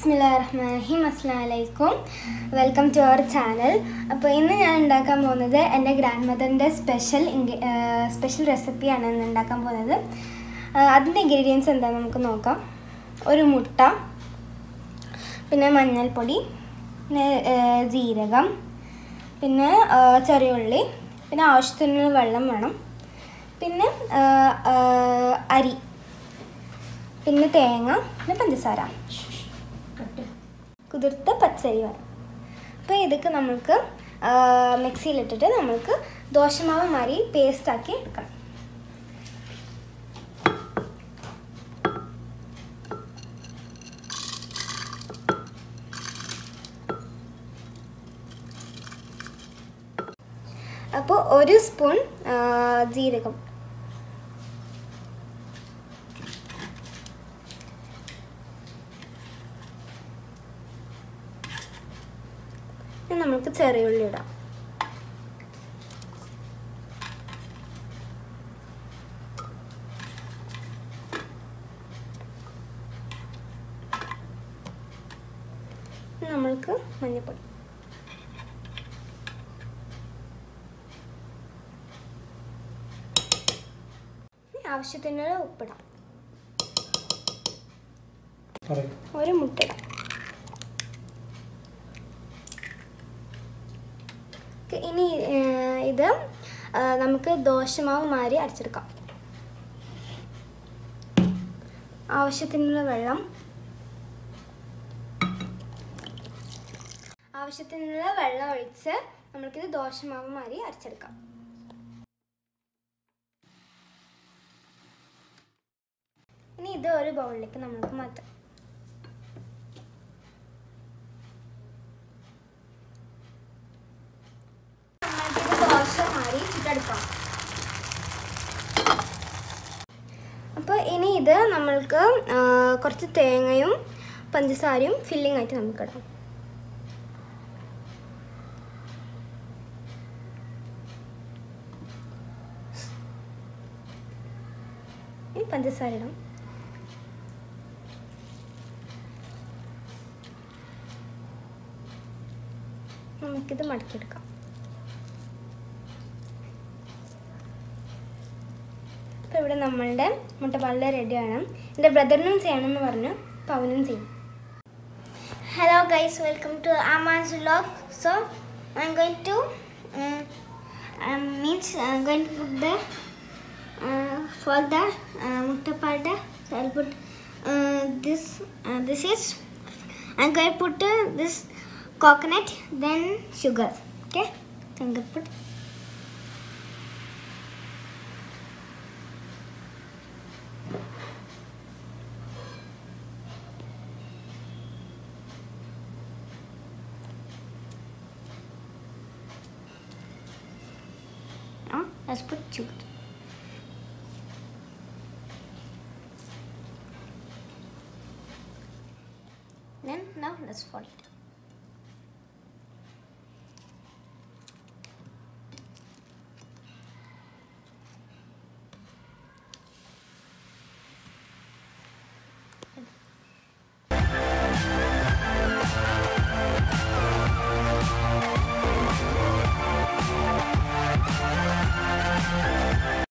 ബിസ്മില്ലാ റഹ്മാൻ റഹീം അസ്സാം വലൈക്കും welcome to our channel അപ്പോൾ ഇന്ന് ഞാൻ ഉണ്ടാക്കാൻ പോകുന്നത് എൻ്റെ ഗ്രാൻഡ് മദറിൻ്റെ സ്പെഷ്യൽ സ്പെഷ്യൽ റെസിപ്പിയാണ് ഇന്ന് ഉണ്ടാക്കാൻ പോകുന്നത് ആ, അതിൻ്റെ ഇൻഗ്രീഡിയൻസ് എന്താണെന്ന് നമുക്ക് നോക്കാം ഒരു മുട്ട പിന്നെ മഞ്ഞൾപ്പൊടി പിന്നെ ആ, ജീരകം പിന്നെ ആ, ചെറിയ ഉള്ളി പിന്നെ ആവശ്യത്തിനുള്ള വെള്ളം വേണം പിന്നെ ആ, ആ, അരി പിന്നെ തേങ്ങ പിന്നെ പഞ്ചസാര കുതിർത്ത പച്ചരി വേണം അപ്പോൾ ഇതൊക്കെ നമുക്ക് ആ, മിക്സിയിലിട്ടിട്ട് നമുക്ക് ദോശമാവ് മാറി പേസ്റ്റാക്കി എടുക്കണം അപ്പോൾ ഒരു സ്പൂൺ ആ, ജീരകം ഇനി നമുക്ക് ചെറിയ ഉള്ളി ഇടാം ഇനി നമ്മൾക്ക് മഞ്ഞൾപ്പൊടി ഇനി ആവശ്യത്തിനുള്ള ഉപ്പിടാം പറയും ഒരു മുട്ട ഇടാം ഓക്കെ, ഇനി ഏർ, ഇത് ആ, നമുക്ക് ദോശമാവ് മാറി അരച്ചെടുക്കാം ആവശ്യത്തിനുള്ള വെള്ളം ആവശ്യത്തിനുള്ള വെള്ളം ഒഴിച്ച് നമുക്കിത് ദോശമാവ് മാറി അരച്ചെടുക്കാം ഇനി ഇത് ഒരു ബൗളിലേക്ക് നമുക്ക് മാറ്റാം നമ്മൾക്കിത് ദോശ മാറി ചുട്ടെടുക്കാം അപ്പോൾ ഇനി ഇത് നമ്മൾക്ക് ആ, കുറച്ച് തേങ്ങയും പഞ്ചസാരയും ഫില്ലിംഗ് ആയിട്ട് നമുക്ക് ഇടാം ഇനി പഞ്ചസാര ഇടാം നമുക്കിത് മടക്കിയെടുക്കാം അപ്പോൾ ഇവിടെ നമ്മളുടെ മുട്ടപ്പാലിൻ്റെ റെഡിയാണ് എൻ്റെ ബ്രദറിനും ചെയ്യണമെന്ന് പറഞ്ഞു അപ്പോൾ അവനും ചെയ്യും Hello guys, welcome to Aman's vlog. So I'm going to uh, um, means I'm going to put the uh, for the uh, mutta palda. So I'll put uh, this. Uh, this is I'm going to put uh, this coconut, then sugar. Okay, so I'm going to put. Now let's put sugar. Then now let's fold it.